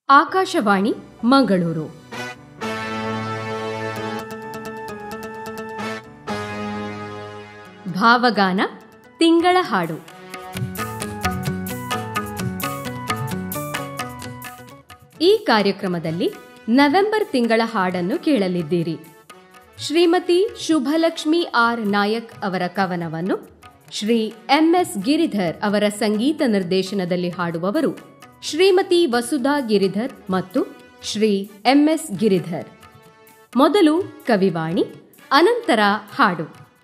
ಆಕಾಶವಾಣಿ ಮಂಗಳೂರು ಭಾವಗಾನ ತಿಂಗಳ ಹಾಡು ಈ ಕಾರ್ಯಕ್ರಮದಲ್ಲಿ ನವೆಂಬರ್ ತಿಂಗಳ ಹಾಡನ್ನು ಕೇಳಲಿದ್ದೀರಿ ಶ್ರೀಮತಿ ಶುಭಲಕ್ಷ್ಮಿ ಆರ್ ನಾಯಕ್ ಅವರ ಕವನವನ್ನು ಶ್ರೀ ಎಂಎಸ್ ಗಿರಿಧರ್ ಅವರ ಸಂಗೀತ ನಿರ್ದೇಶನದಲ್ಲಿ ಹಾಡುವವರು ಶ್ರೀಮತಿ ವಸುಧಾ ಗಿರಿಧರ್ ಮತ್ತು ಶ್ರೀ ಎಂಎಸ್ ಗಿರಿಧರ್ ಮೊದಲು ಕವಿವಾಣಿ ಅನಂತರ ಹಾಡು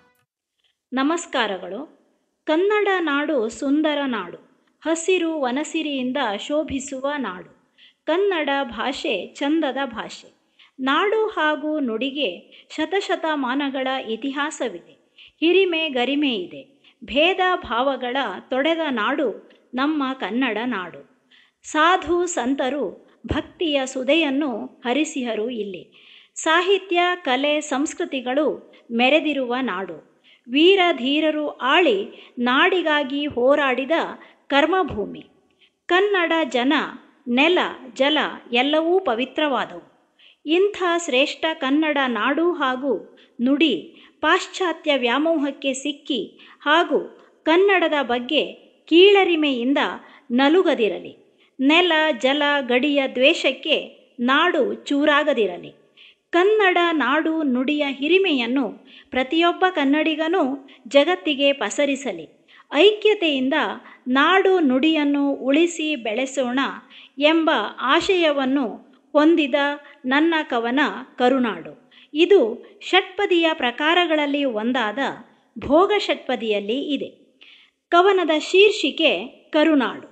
ನಮಸ್ಕಾರಗಳು ಕನ್ನಡ ನಾಡು ಸುಂದರ ನಾಡು ಹಸಿರು ವನಸಿರಿಯಿಂದ ಶೋಭಿಸುವ ನಾಡು ಕನ್ನಡ ಭಾಷೆ ಚಂದದ ಭಾಷೆ ನಾಡು ಹಾಗೂ ನುಡಿಗೆ ಶತಶತಮಾನಗಳ ಇತಿಹಾಸವಿದೆ ಹಿರಿಮೆ ಗರಿಮೆ ಇದೆ ಭೇದ ಭಾವಗಳ ತೊಡೆದ ನಾಡು ನಮ್ಮ ಕನ್ನಡ ನಾಡು ಸಾಧು ಸಂತರು ಭಕ್ತಿಯ ಸುದೆಯನ್ನು ಹರಿಸಿಹರು ಇಲ್ಲಿ ಸಾಹಿತ್ಯ ಕಲೆ ಸಂಸ್ಕೃತಿಗಳು ಮೆರೆದಿರುವ ನಾಡು ವೀರ ಧೀರರು ಆಳಿ ನಾಡಿಗಾಗಿ ಹೋರಾಡಿದ ಕರ್ಮಭೂಮಿ ಕನ್ನಡ ಜನ ನೆಲ ಜಲ ಎಲ್ಲವೂ ಪವಿತ್ರವಾದವು ಇಂಥ ಶ್ರೇಷ್ಠ ಕನ್ನಡ ನಾಡು ಹಾಗೂ ನುಡಿ ಪಾಶ್ಚಾತ್ಯ ವ್ಯಾಮೋಹಕ್ಕೆ ಸಿಕ್ಕಿ ಹಾಗೂ ಕನ್ನಡದ ಬಗ್ಗೆ ಕೀಳರಿಮೆಯಿಂದ ನಲುಗದಿರಲಿ ನೆಲ ಜಲ ಗಡಿಯ ದ್ವೇಷಕ್ಕೆ ನಾಡು ಚೂರಾಗದಿರಲಿ ಕನ್ನಡ ನಾಡು ನುಡಿಯ ಹಿರಿಮೆಯನ್ನು ಪ್ರತಿಯೊಬ್ಬ ಕನ್ನಡಿಗನೂ ಜಗತ್ತಿಗೆ ಪಸರಿಸಲಿ ಐಕ್ಯತೆಯಿಂದ ನಾಡು ನುಡಿಯನ್ನು ಉಳಿಸಿ ಬೆಳೆಸೋಣ ಎಂಬ ಆಶಯವನ್ನು ಹೊಂದಿದ ನನ್ನ ಕವನ ಕರುನಾಡು ಇದು ಷಟ್ಪದಿಯ ಪ್ರಕಾರಗಳಲ್ಲಿ ಒಂದಾದ ಭೋಗ ಷಟ್ಪದಿಯಲ್ಲಿ ಇದೆ ಕವನದ ಶೀರ್ಷಿಕೆ ಕರುನಾಡು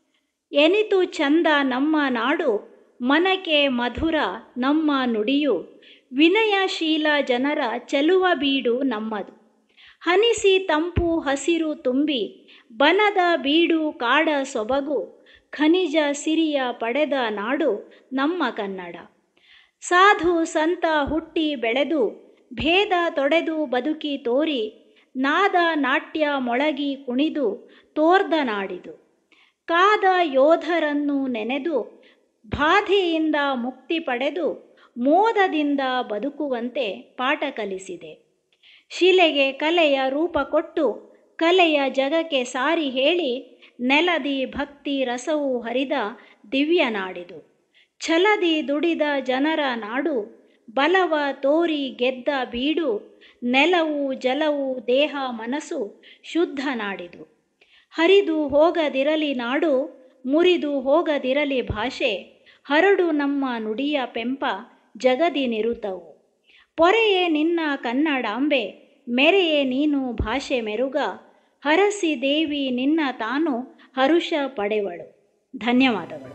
ಎನಿತು ಚಂದ ನಮ್ಮ ನಾಡು ಮನಕೆ ಮಧುರ ನಮ್ಮ ನುಡಿಯು ವಿನಯಶೀಲ ಜನರ ಚೆಲುವ ಬೀಡು ನಮ್ಮದು ಹನಿಸಿ ತಂಪು ಹಸಿರು ತುಂಬಿ ಬನದ ಬೀಡು ಕಾಡ ಸೊಬಗು ಖನಿಜ ಸಿರಿಯ ಪಡೆದ ನಾಡು ನಮ್ಮ ಕನ್ನಡ ಸಾಧು ಸಂತ ಹುಟ್ಟಿ ಬೆಳೆದು ಭೇದ ತೊಡೆದು ಬದುಕಿ ತೋರಿ ನಾದ ನಾಟ್ಯ ಮೊಳಗಿ ಕುಣಿದು ತೋರ್ದ ನಾಡಿದು ಕಾದ ಯೋಧರನ್ನು ನೆನೆದು ಬಾಧೆಯಿಂದ ಮುಕ್ತಿ ಪಡೆದು ಮೋದದಿಂದ ಬದುಕುವಂತೆ ಪಾಠ ಕಲಿಸಿದೆ ಶಿಲೆಗೆ ಕಲೆಯ ರೂಪ ಕೊಟ್ಟು ಕಲೆಯ ಜಗಕ್ಕೆ ಸಾರಿ ಹೇಳಿ ನೆಲದಿ ಭಕ್ತಿ ರಸವು ಹರಿದ ದಿವ್ಯ ನಾಡಿದು ಛಲದಿ ದುಡಿದ ಜನರ ನಾಡು ಬಲವ ತೋರಿ ಗೆದ್ದ ಬೀಡು ನೆಲವು ಜಲವು ದೇಹ ಮನಸ್ಸು ಶುದ್ಧ ನಾಡಿದು ಹರಿದು ಹೋಗದಿರಲಿ ನಾಡು ಮುರಿದು ಹೋಗದಿರಲಿ ಭಾಷೆ ಹರಡು ನಮ್ಮ ನುಡಿಯ ಪೆಂಪ ಜಗದಿ ನಿರುತವು ಪೊರೆಯೇ ನಿನ್ನ ಕನ್ನಡಾಂಬೆ ಮೆರೆಯೇ ನೀನು ಭಾಷೆ ಮೆರುಗ ಹರಸಿ ದೇವಿ ನಿನ್ನ ತಾನು ಹರುಷ ಪಡೆವಳು ಧನ್ಯವಾದಗಳು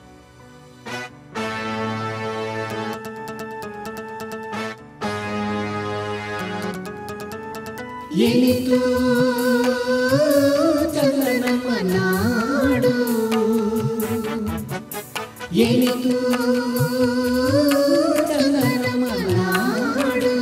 ಎನಿತು ಚಂದ ನಮ್ಮ ನಾಡು ಎನಿತು ಚಂದ ನಮ್ಮ ನಾಡು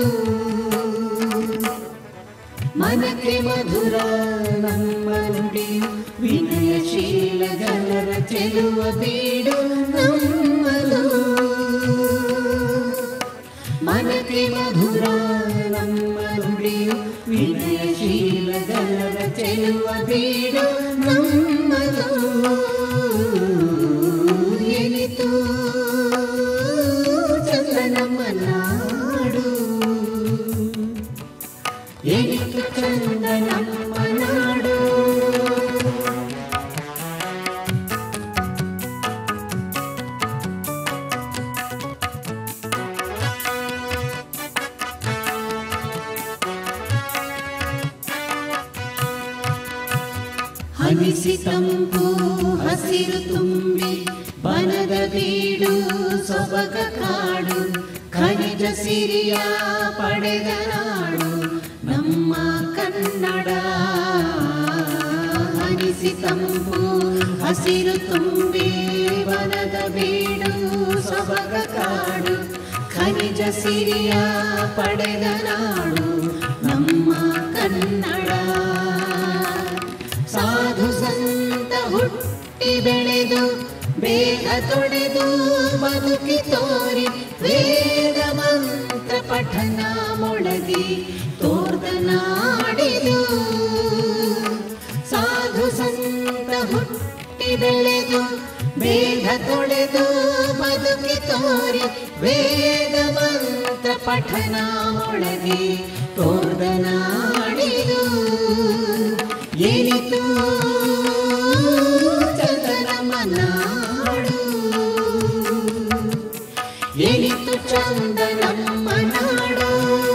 ಮನಕ್ಕೆ ಮಧುರ ನಮ್ಮ ನುಡಿ ವಿನಯಶೀಲ ಜನರ ಚೆಲುವ ಬೀಡು ನಮ್ಮದು ಮನಕ್ಕೆ ಮಧುರ ನಮ್ಮ ನುಡಿಯು ವಿನಯಶೀಲ ಜನರ ಚೆಲುವ ಬೀಡು ನಮ್ಮದು ಎನಿತು ಚಂದ ನಮ್ಮ ನಾಡು ಎನಿತು ಚಂದ ನಮ್ಮ ನಾಡು ಹನಿಸಿ ತಂಪು ಹಸಿರು ತುಂಬಿ ಬನದ ಬೀಡು ಸೊಬಗ ಕಾಡು ಖನಿಜ ಸಿರಿಯ ಪಡೆದ ನಾಡು ನಮ್ಮ ಕನ್ನಡ ಹನಿಸಿ ತಂಪು ಹಸಿರು ತುಂಬಿ ಬನದ ಬೀಡು ಸೊಬಗ ಕಾಡು ಖನಿಜ ಸಿರಿಯ ಪಡೆದ ನಾಡು ನಮ್ಮ ಕನ್ನಡ ಸಾಧು ಸಂತ ಹುಟ್ಟಿ ಬೆಳೆದು ಬೇಗ ತೊಡೆದು ಬದುಕಿ ತೋರಿ ವೇದ ಮಂತ್ರ ಪಠನ ಮೊಳಗಿ ತೋರ್ದ ನಾಡಿದು ಸಾಧು ಸಂತ ಹುಟ್ಟಿ ಬೆಳೆದು ಬೇಗ ತೊಳೆದು ಬದುಕಿ ತೋರಿ ವೇದ ಮಂತ್ರ ಪಠನ ಮೊಳಗಿ ತೋರ್ದ ನಾಡಿದು ಏನಿತು ಚಂದನಮ್ಮ ನಾಡು ಏನಿತು ಚಂದನಮ್ಮ ನಾಡು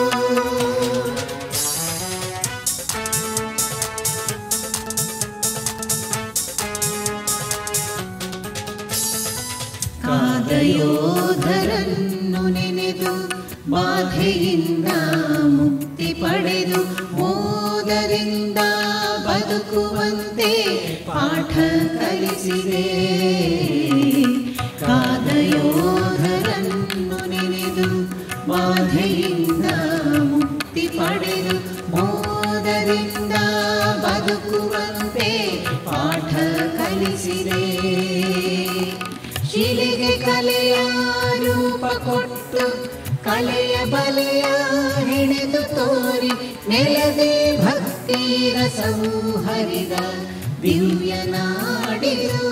ಕಾದಯೋಧರನ್ನು ನೆನೆದು ಬಾಧೆಯಿಂದ ಮುಕ್ತಿ ಪಡೆದು ಮೋದರಿಂದ ಬದುಕುವಂತೆ ಪಾಠ ಕಲಿಸಿದೆ ಕಾದಯೋಧರನ್ನು ನೆನೆದು ಬಾಧೆಯಿಂದ ಮುಕ್ತಿ ಪಡೆದು ಮೋದರಿಂದ ಬದುಕುವಂತೆ ಪಾಠ ಕಲಿಸಿದೆ ಶಿಲೆಗೆ ಕಲೆಯ ರೂಪ ಕೊಟ್ಟು ಕಲೆಯ ಬಲೆಯ ಹೆಣೆದು ತೋರಿ ನೆಲದೆ ಭಕ್ತಿ ರಸವು ಹರಿದ ದಿವ್ಯ ನಾಡಿದು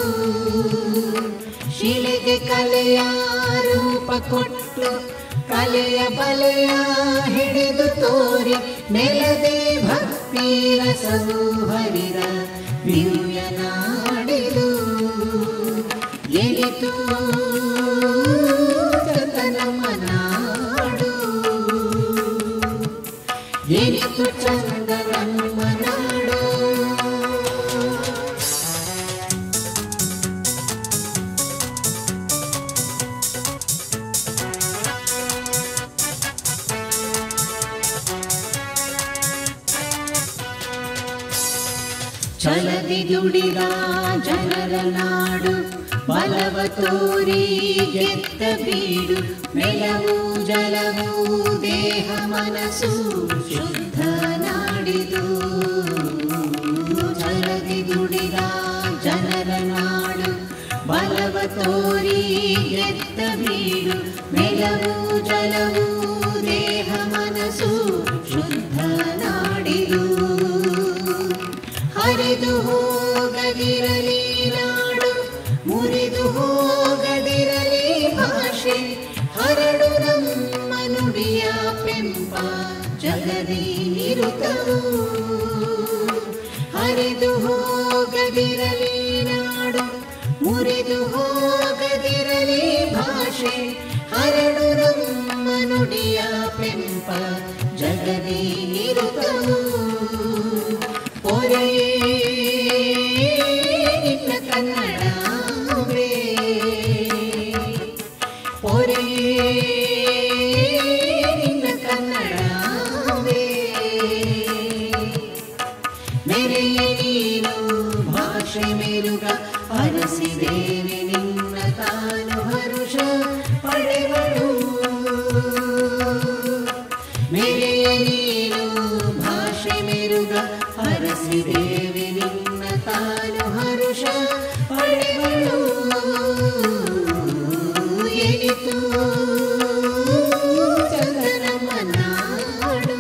ಶಿಲೆಗೆ ಕಲೆಯ ರೂಪ ಕೊಟ್ಟು ಕಲೆಯ ಬಲೆಯ ಹಿಡಿದು ತೋರಿ ನೆಲದೆ ಭಕ್ತಿ ರಸವು ಹರಿದ ದಿವ್ಯ ನಾಡಿದು ಎನಿತು ಚಂದನಮ್ಮ ನಾಡು ಎನಿತು ಚಂದನಮ್ಮ ನಾಡು ಛಲದಿ ದುಡಿದ ಜನರ ನಾಡು ಬಲವ ತೋರಿ ಗೆದ್ದ ಬೀಡು ನೆಲವು ಜಲವು ದೇಹ ಮನಸ್ಸು ಶುದ್ಧ ನಾಡಿದು ಛಲದಿ ದುಡಿದ ಜನರ ನಾಡು ಬಲವ ತೋರಿ ಗೆದ್ದ ಬೀಡು ನೆಲವು ಜಲವು ದೇಹ ಮನಸ್ಸು ಶುದ್ಧ ನಾಡಿದು ಹರಿದು ಹೋಗದಿರಲಿ ನಾಡು ಮುರಿದು ಹೋಗದಿರಲಿ ಭಾಷೆ ಹರಡು ನಮ್ಮ ನುಡಿಯ ಪೆಂಪ ಜಗದಿ ನಿರುತವು ಹರಿದು ಹೋಗದಿರಲಿ ನಾಡು ಮುರಿದು ಹೋಗದಿರಲಿ ಭಾಷೆ ಹರಡು ನಮ್ಮ ನುಡಿಯ ಪೆಂಪ ಜಗದಿ ನಿರುತವು ಪೊರೆಯೇ ನಿನ್ನ ಕನ್ನಡವೇ ಪೊರೆಯೇ ನಿನ್ನ ಕನ್ನಡವೇ ಮೆರೆಯ ನೀನು ಭಾಷೆ ಮೆರುಗ ಹರಸಿದೇವೆ ನಿನ್ನ ತಾನು ಹರುಷ ಪಡೆವಳು ಮೆರೆಯ ನೀನು ಭಾಷೆ ಮೆರುಗ ಹರಸಿದೇವೆ ನಿನ್ನ ತಾನು ಹರುಷ ಪಡೆವಳು ಎನಿತು ಚಂದನಮ್ಮ ನಾಡು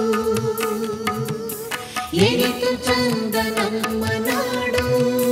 ಎನಿತು ಚಂದನಮ್ಮ ನಾಡು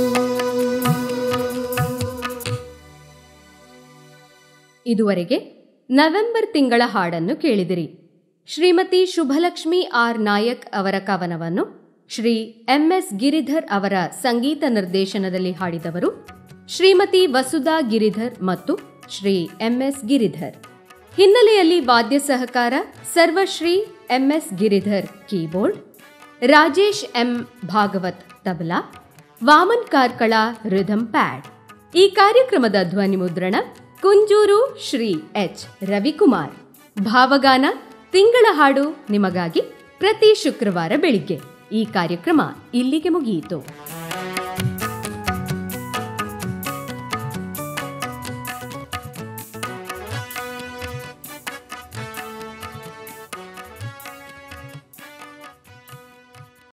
ಇದುವರೆಗೆ ನವೆಂಬರ್ ತಿಂಗಳ ಹಾಡನ್ನು ಕೇಳಿದಿರಿ ಶ್ರೀಮತಿ ಶುಭಲಕ್ಷ್ಮಿ ಆರ್ ನಾಯಕ್ ಅವರ ಕವನವನ್ನು ಶ್ರೀ ಎಂಎಸ್ ಗಿರಿಧರ್ ಅವರ ಸಂಗೀತ ನಿರ್ದೇಶನದಲ್ಲಿ ಹಾಡಿದವರು ಶ್ರೀಮತಿ ವಸುಧಾ ಗಿರಿಧರ್ ಮತ್ತು ಶ್ರೀ ಎಂಎಸ್ ಗಿರಿಧರ್ ಹಿನ್ನೆಲೆಯಲ್ಲಿ ವಾದ್ಯ ಸಹಕಾರ ಸರ್ವಶ್ರೀ M S Giridhar keyboard Rajesh M Bhagwat tabla Vaman Karkala rhythm pad ಈ ಕಾರ್ಯಕ್ರಮದ ಧ್ವನಿ ಮುದ್ರಣ ಕುಂಜೂರು ಶ್ರೀ ಎಚ್ ರವಿಕುಮಾರ್ ಭಾವಗಾನ ತಿಂಗಳ ಹಾಡು ನಿಮಗಾಗಿ ಪ್ರತಿ ಶುಕ್ರವಾರ ಬೆಳಿಗ್ಗೆ ಈ ಕಾರ್ಯಕ್ರಮ ಇಲ್ಲಿಗೆ ಮುಗಿಯಿತು